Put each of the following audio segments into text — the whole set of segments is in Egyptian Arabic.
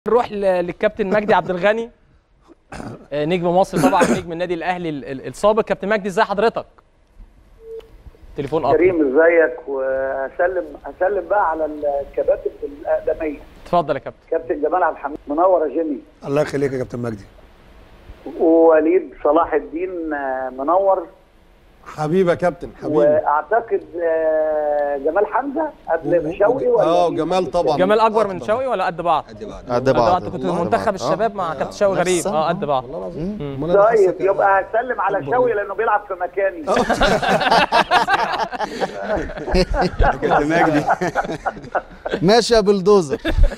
نروح ل- للكابتن مجدي عبد الغني آه، نجم مصر طبعا نجم النادي الاهلي ال- ال- السابق كابتن مجدي ازي حضرتك تليفون قطع كريم ازيك وهسلم هسلم بقى على الكباتن الاقدميه اتفضل يا كابتن كابتن جمال عبد الحميد منور يا جيمي الله يخليك يا كابتن مجدي ووليد صلاح الدين آه، منور حبيبي يا كابتن حبيبي واعتقد آه، جمال حمزه قبل شوقي ولا اه مين؟ جمال طبعا جمال اكبر من شوقي ولا قد بعض؟ قد بعض قد بعض انت كنت والله. منتخب آه. الشباب مع كابتن شوقي غريب نفس اه قد بعض والله العظيم أمال أنا طيب حاسك- يبقى هسلم على شوقي لانه بيلعب في مكاني كابتن مجدي ماشي يا بلدوزر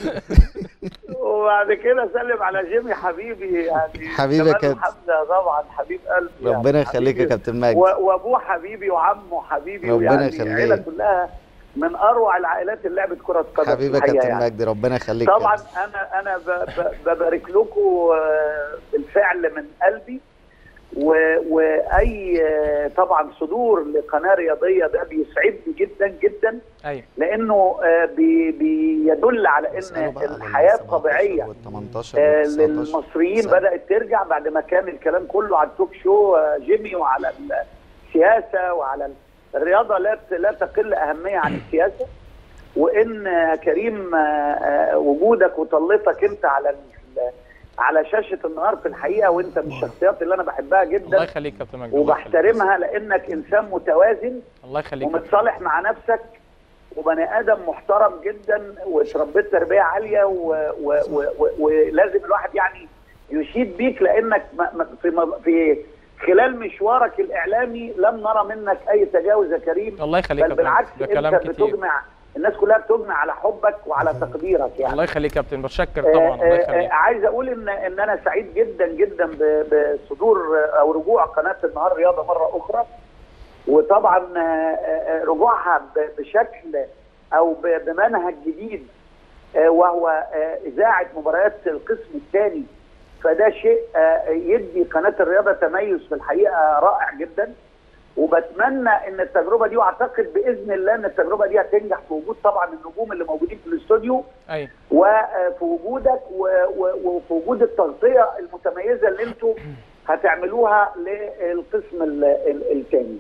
وبعد كده اسلم على جيمي حبيبي يعني حبيبي يا جمال كابتن. حمزه طبعا حبيب قلبي يعني ربنا يخليك يا حبيبي. كابتن مجدي و- وابوه حبيبي وعمه حبيبي ربنا ويعني يخليك. العيله كلها من اروع العائلات اللي لعبت كره قدم حبيبي في يا الحقيقة كابتن يعني. مجدي ربنا يخليك طبعا كابتن. انا انا ب- ب- ببارك لكم آه، بالفعل من قلبي و- واي آه، طبعا صدور لقناه رياضيه ده بيسعدني جدا جدا ايوه لانه آه، بي- بيدل على اسأله ان بقى على الحياه 17 الطبيعيه وال 18 آه، وال 19. للمصريين سنة. بدات ترجع بعد ما كان الكلام كله على التوك شو آه، جيمي وعلى السياسه وعلى الرياضه لا لا تقل اهميه عن السياسه وان آه، كريم آه، آه، وجودك وطلتك انت على ال- على شاشه النهار في الحقيقه وانت من الشخصيات اللي انا بحبها الله جدا يخليك كابتن مجدي الله يخليك. وبحترمها لانك انسان متوازن الله يخليك كابتن. ومتصالح مع نفسك وبني ادم محترم جدا وتربيت تربيه عاليه و- و- و- و- ولازم الواحد يعني يشيد بيك لانك م- م- في م- في خلال مشوارك الاعلامي لم نرى منك اي تجاوز يا كريم الله يخليك بل كابتن بالعكس ده كلام انت كتير بتجمع الناس كلها بتجمع على حبك وعلى تقديرك يعني الله يخليك كابتن بشكر آه، طبعا الله آه، يخليك آه، عايز اقول ان ان انا سعيد جدا جدا ب- بصدور آه، او رجوع قناه النهار رياضه مره اخرى وطبعا آه، آه، رجوعها ب- بشكل او ب- بمنهج جديد آه، وهو آه، اذاعه مباريات القسم الثاني فده شيء آه، يدي قناه الرياضه تميز في الحقيقه رائع جدا وبتمنى ان التجربه دي واعتقد باذن الله ان التجربه دي هتنجح في وجود طبعا النجوم اللي موجودين في الاستوديو ايوه وفي وجودك و- و- وفي وجود التغطيه المتميزه اللي انتم هتعملوها للقسم الثاني.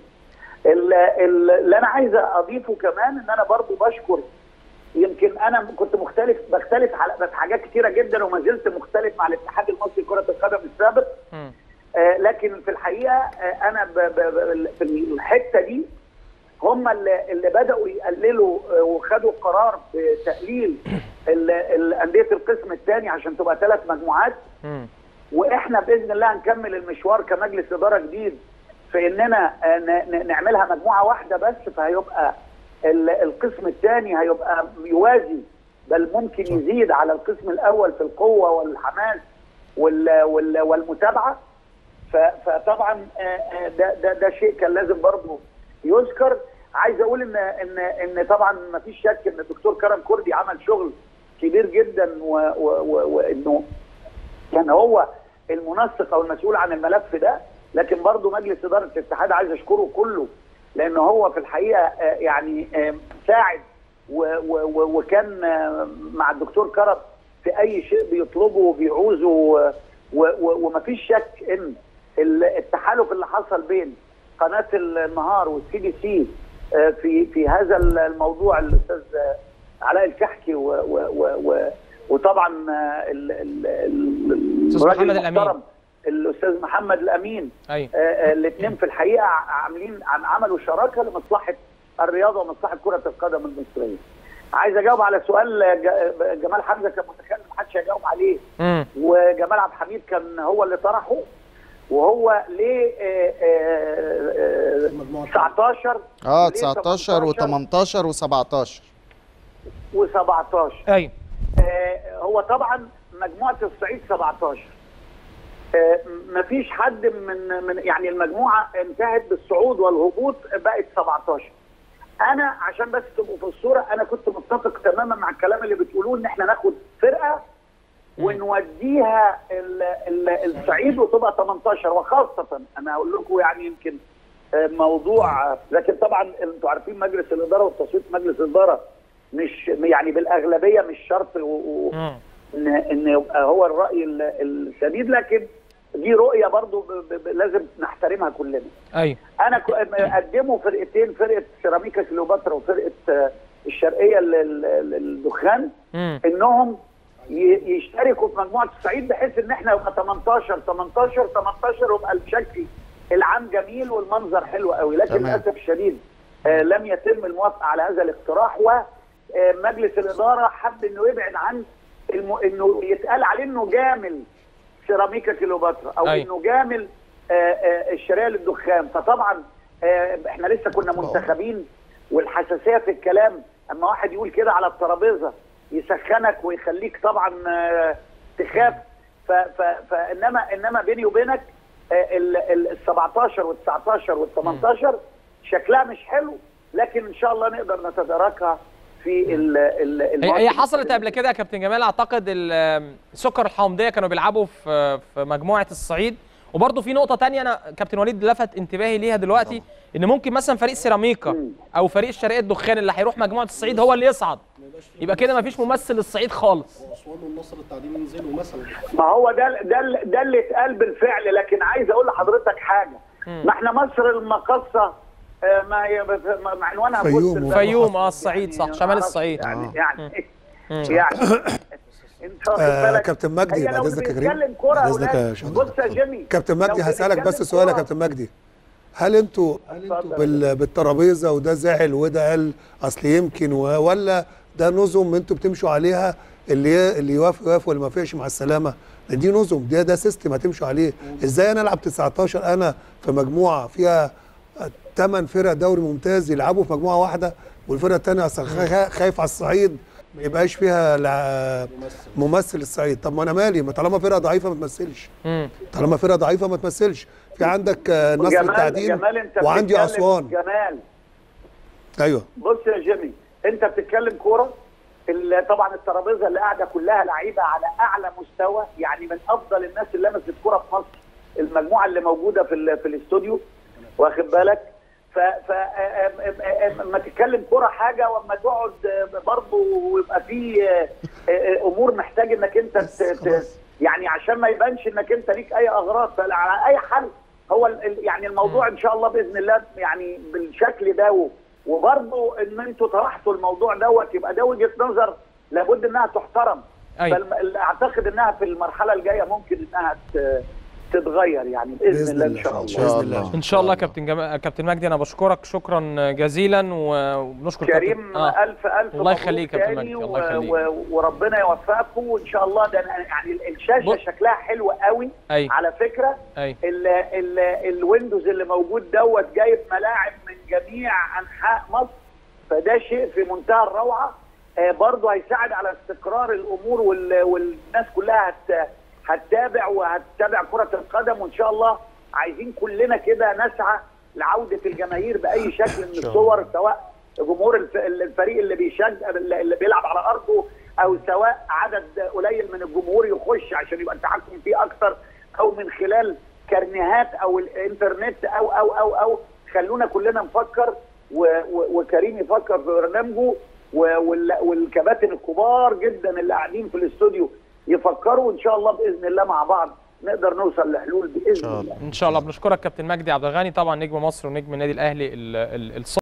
اللي انا عايز اضيفه كمان ان انا برضو بشكر يمكن انا كنت مختلف بختلف على في حاجات كتيره جدا وما زلت مختلف مع الاتحاد المصري لكره القدم السابق مم. آه، لكن في الحقيقه آه، انا ب ب ب في الحته دي هم اللي, اللي بداوا يقللوا آه، وخدوا قرار بتقليل ال- ال- انديه القسم الثاني عشان تبقى ثلاث مجموعات مم. واحنا باذن الله هنكمل المشوار كمجلس اداره جديد في اننا آه، ن- ن- نعملها مجموعه واحده بس فهيبقى ال- القسم الثاني هيبقى يوازي بل ممكن يزيد على القسم الاول في القوه والحماس وال- وال- والمتابعه ف- فطبعا آه، آه، ده ده ده شيء كان لازم برضه يذكر عايز اقول ان ان ان طبعا ما فيش شك ان الدكتور كرم كردي عمل شغل كبير جدا و- و- و- وانه كان هو المنسق او المسؤول عن الملف ده لكن برضه مجلس اداره الاتحاد عايز اشكره كله لان هو في الحقيقه آه، يعني آه، ساعد و- و- و- وكان آه، مع الدكتور كرم في اي شيء بيطلبه وبيعوزه و- و- ومفيش شك ان ال- التحالف اللي حصل بين قناه النهار والسي بي سي آه، في في هذا الموضوع الاستاذ آه، علاء الكحكي و و و و وطبعا آه، ال- ال- ال- أستاذ الراجل محمد الأمين. المحترم، الاستاذ محمد الامين ايوه الاثنين في الحقيقه عاملين عم- عملوا شراكه لمصلحه الرياضه ومصلحه كره القدم المصريه. عايز اجاوب على سؤال ج- جمال حمزه كان متكلم محدش هيجاوب عليه مم. وجمال عبد الحميد كان هو اللي طرحه وهو ليه آه، آه، آه، مجموعة 19 اه وليه 19 و18 و17 و17 ايوه آه، هو طبعا مجموعه الصعيد 17 آه، مفيش حد من من يعني المجموعه انتهت بالصعود والهبوط بقت 17 انا عشان بس تبقوا في الصوره انا كنت متفق تماما مع الكلام اللي بتقولوه ان احنا ناخد فرقه ونوديها ال- ال- الصعيد وتبقى 18 وخاصه انا اقول لكم يعني يمكن آه، موضوع لكن طبعا انتوا عارفين مجلس الاداره والتصويت مجلس الاداره مش يعني بالاغلبيه مش شرط و- و- مم. ان ان يبقى هو الراي ال- السديد لكن دي رؤيه برضو ب- ب- لازم نحترمها كلنا ايوه انا ك- قدموا فرقتين فرقه سيراميكا كليوباترا وفرقه آه، الشرقيه لل- لل- للدخان امم انهم ي- يشتركوا في مجموعه الصعيد بحيث ان احنا يبقى 18 18 18 ويبقى الشكل العام جميل والمنظر حلو قوي لكن تمام. للاسف الشديد آه، لم يتم الموافقه على هذا الاقتراح ومجلس الاداره حب انه يبعد عن الم... انه يتقال عليه انه جامل سيراميكا كليوباترا او أي. انه جامل آه، آه، الشرقيه للدخان فطبعا آه، احنا لسه كنا منتخبين والحساسيه في الكلام اما واحد يقول كده على الترابيزه يسخنك ويخليك طبعا آه، تخاف ف- ف- فانما انما بيني وبينك آه، ال ال 17 وال 19 وال 18 شكلها مش حلو لكن ان شاء الله نقدر نتداركها في ال ال هي, الموسم هي حصلت القادم. قبل كده يا كابتن جمال اعتقد ال- سكر الحومديه كانوا بيلعبوا في في مجموعه الصعيد وبرضه في نقطه تانية انا كابتن وليد لفت انتباهي ليها دلوقتي ان ممكن مثلا فريق سيراميكا او فريق الشرقيه الدخان اللي هيروح مجموعه الصعيد هو اللي يصعد يبقى كده مفيش ممثل للصعيد خالص اسوان والنصر التعليم ينزلوا مثلا ما هو ده ده ده اللي اتقال بالفعل لكن عايز اقول لحضرتك حاجه ما احنا مصر المقصه آه، ما هي ما- ما عنوانها فيوم بص- وفيوم. فيوم اه الصعيد صح يعني شمال معرفش الصعيد يعني آه. يعني مم. يعني انت واخد آه بالك؟ كابتن مجدي هي بعد لو اذنك يا كريم بنتكلم كوره بعد يا اذنك يا أولاد، شباب بص يا جيمي كابتن مجدي لو هسالك بس بنتكلم سؤال يا كورة- كابتن مجدي هل انتوا هل انتوا اتفضل. بال... بالترابيزه وده زعل وده قال اصل يمكن و... ولا ده نظم انتوا بتمشوا عليها اللي ي... اللي يوافق يوافق واللي ما يوافقش مع السلامه دي نظم ده ده سيستم هتمشوا عليه ازاي انا العب 19 انا في مجموعه فيها ثمان فرق دوري ممتاز يلعبوا في مجموعه واحده والفرقه الثانيه اصلا خا- خايف على الصعيد ما يبقاش فيها لع... ممثل الصعيد طب ما انا مالي ما طالما فرقه ضعيفه ما تمثلش مم. طالما فرقه ضعيفه ما تمثلش في عندك آه، نصر جمال التعدين جمال انت وعندي بتتكلم- اسوان جمال ايوه بص يا جيمي انت بتتكلم كوره ال- طبعا الترابيزه اللي قاعده كلها لعيبه على اعلى مستوى يعني من افضل الناس اللي لمست كوره في مصر المجموعه اللي موجوده في ال- في الاستوديو واخد بالك ف ف آم- آم- آم- اما تتكلم كوره حاجه واما تقعد آه، برضه ويبقى في آه، آه، امور محتاج انك انت ت- ت- يعني عشان ما يبانش انك انت ليك اي اغراض فعلى اي حل هو ال- ال- يعني الموضوع ان شاء الله باذن الله يعني بالشكل ده و- وبرضه ان انتوا طرحتوا الموضوع دوت يبقى ده وجهه نظر لابد انها تحترم أيوة. فالم- اعتقد انها في المرحله الجايه ممكن انها ت- تتغير يعني باذن, بإذن الله ان الله. شاء إن الله شاء الله. ان شاء الله كابتن جمال كابتن مجدي انا بشكرك شكرا جزيلا و- وبنشكر كريم كابتن آه. الف الف الله مبروك يخليك يا كابتن تاني مجدي، الله و- يخليك. و- وربنا يوفقكم وان شاء الله ده أنا- يعني الشاشه بص. شكلها حلو قوي أي. على فكره اي ال ال الويندوز اللي موجود دوت جايب ملاعب من جميع انحاء مصر فده شيء في منتهى الروعه آه برضه هيساعد على استقرار الامور وال والناس كلها هت هتتابع وهتتابع كره القدم وان شاء الله عايزين كلنا كده نسعى لعوده الجماهير باي شكل من الصور سواء جمهور الف- الفريق اللي بيشجع اللي بيلعب على ارضه او سواء عدد قليل من الجمهور يخش عشان يبقى التحكم فيه اكتر او من خلال كرنيهات او الانترنت او او او او خلونا كلنا نفكر و و وكريم يفكر في برنامجه و- وال- والكباتن الكبار جدا اللي قاعدين في الاستوديو يفكروا وان شاء الله باذن الله مع بعض نقدر نوصل لحلول باذن شاء الله ان شاء الله بنشكرك كابتن مجدي عبد الغني طبعا نجم مصر ونجم النادي الاهلي ال- ال- الص